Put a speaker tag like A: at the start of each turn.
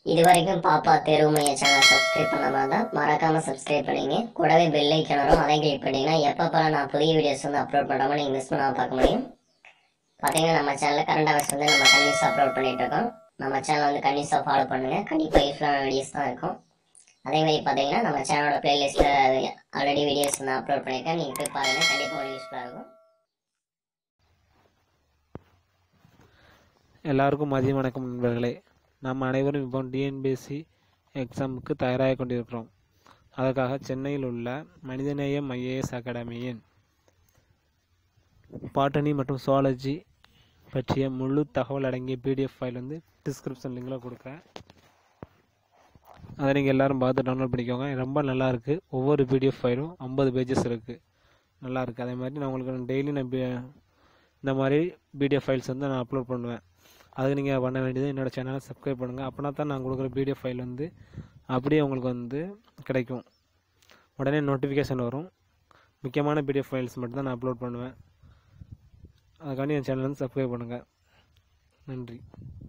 A: இது வரைக்கும் பாப்பா தேர்வு மைய சேனல் சப்ஸ்கிரைப் பண்ணாம தான் மறக்காம சப்ஸ்கிரைப் பண்ணிங்க கூடவே பெல் ஐக்கன் வரும் அதையும் கிளிக் பண்ணிங்கன்னா எப்பப்பெல்லாம் நான் புதிய வீடியோஸ் வந்து அப்லோட் பண்ணுறோமோ நீங்கள் மிஸ் பண்ணாம பார்க்க முடியும் பார்த்தீங்கன்னா நம்ம சேனலில் கரண்ட் அஃபேர்ஸ் வந்து நம்ம கண்டிப்பாக அப்லோட் பண்ணிட்டு இருக்கோம் நம்ம சேனல் வந்து கண்டிப்பாக ஃபாலோ பண்ணுங்க கண்டிப்பாக யூஸ்ஃபுல்லான வீடியோஸ் தான் இருக்கும் அதே மாதிரி பார்த்தீங்கன்னா நம்ம சேனலோட பிளேலிஸ்ட்டில் ஆல்ரெடி வீடியோஸ் வந்து அப்லோட் பண்ணியிருக்கேன் நீங்கள் போய் பாருங்கள் கண்டிப்பாக உங்களுக்கு யூஸ்ஃபுல்லாக இருக்கும்
B: எல்லாருக்கும் மதிய வணக்கம் நண்பர்களே நாம் அனைவரும் இப்போ டிஎன்பிஎஸ்சி எக்ஸாமுக்கு தயாராகி கொண்டிருக்கிறோம் அதற்காக சென்னையில் உள்ள மனிதநேயம் ஐஏஎஸ் அகாடமியின் பாட்டனி மற்றும் சுவாலஜி பற்றிய முழு தகவல் அடங்கிய பிடிஎஃப் ஃபைல் வந்து டிஸ்கிரிப்ஷன் லிங்கில் கொடுக்குறேன் அதை நீங்கள் எல்லோரும் பார்த்து டவுன்லோட் பண்ணிக்கோங்க ரொம்ப நல்லா இருக்குது ஒவ்வொரு பிடிஎஃப் ஃபைலும் ஐம்பது பேஜஸ் இருக்குது நல்லா இருக்குது அதே மாதிரி நான் உங்களுக்கு டெய்லி நான் பி- இந்த மாதிரி பிடிஎஃப் ஃபைல்ஸ் வந்து நான் அப்லோட் பண்ணுவேன் அதுக்கு நீங்கள் பண்ண வேண்டியது என்னோட சேனலை சப்ஸ்கிரைப் பண்ணுங்கள் அப்படின்னா தான் நான் கொடுக்குற பிடிஎஃப் ஃபைல் வந்து அப்படியே உங்களுக்கு வந்து கிடைக்கும் உடனே நோட்டிஃபிகேஷன் வரும் முக்கியமான பிடிஎஃப் ஃபைல்ஸ் மட்டும் தான் நான் அப்லோட் பண்ணுவேன் அதுக்காண்டி என் சேனல் வந்து சப்ஸ்கிரைப் பண்ணுங்கள் நன்றி